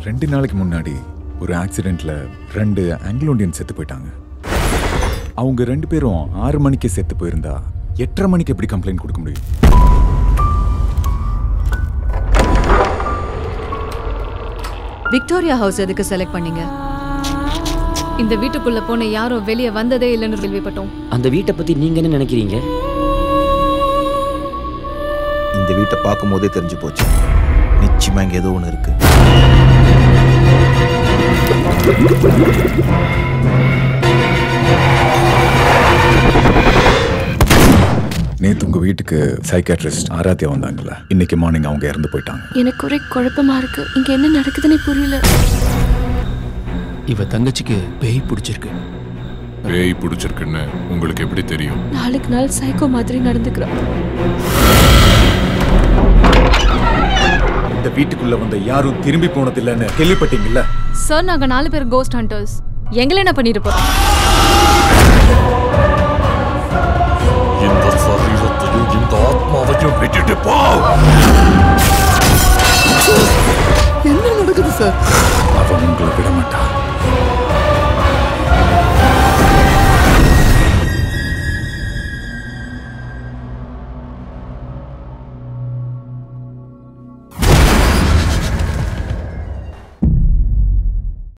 ரெண்டு நாளைக்கு முன்னாடி ஒரு ஆக்சிடென்ட்ல ரெண்டு ஆங்கிலோ இந்தியன் செத்து போயிட்டாங்க அவங்க ரெண்டு பேரும் ஆறு மணிக்கு செத்து போயிருந்தா எட்டரை மணிக்கு எப்படி கம்ப்ளைண்ட் கொடுக்க முடியும் விக்டோரியா ஹவுஸ் எதுக்கு செலக்ட் பண்ணீங்க இந்த வீட்டுக்குள்ள போன யாரும் வெளியே வந்ததே இல்லைன்னு கேள்விப்பட்டோம் அந்த வீட்டை பத்தி நீங்க என்ன நினைக்கிறீங்க இந்த வீட்டை பார்க்கும் போதே தெரிஞ்சு போச்சு நிச்சயமா இங்க ஏதோ ஒன்று இருக்கு நேத்து உங்க வீட்டுக்கு சைக்காட்ரிஸ்ட் ஆராத்யா வந்தாங்கல்ல இன்னைக்கு மார்னிங் அவங்க இறந்து போயிட்டாங்க எனக்கு ஒரே குழப்பமா இருக்கு இங்க என்ன நடக்குதுன்னு புரியல இவ தங்கச்சிக்கு பேய் பிடிச்சிருக்கு பேய் பிடிச்சிருக்குன்னு உங்களுக்கு எப்படி தெரியும் நாளுக்கு நாள் சைக்கோ மாதிரி நடந்துக்கிறா இந்த வீட்டுக்குள்ள வந்த யாரும் திரும்பி போனதில்லைன்னு கேள்விப்பட்டீங்கல்ல சார் நாங்க நாலு பேர் கோஸ்ட் ஹண்டர்ஸ் எங்களை என்ன பண்ணிட்டு போறோம் இந்த சரீரத்தையும் இந்த ஆத்மாவையும் விட்டுட்டு போ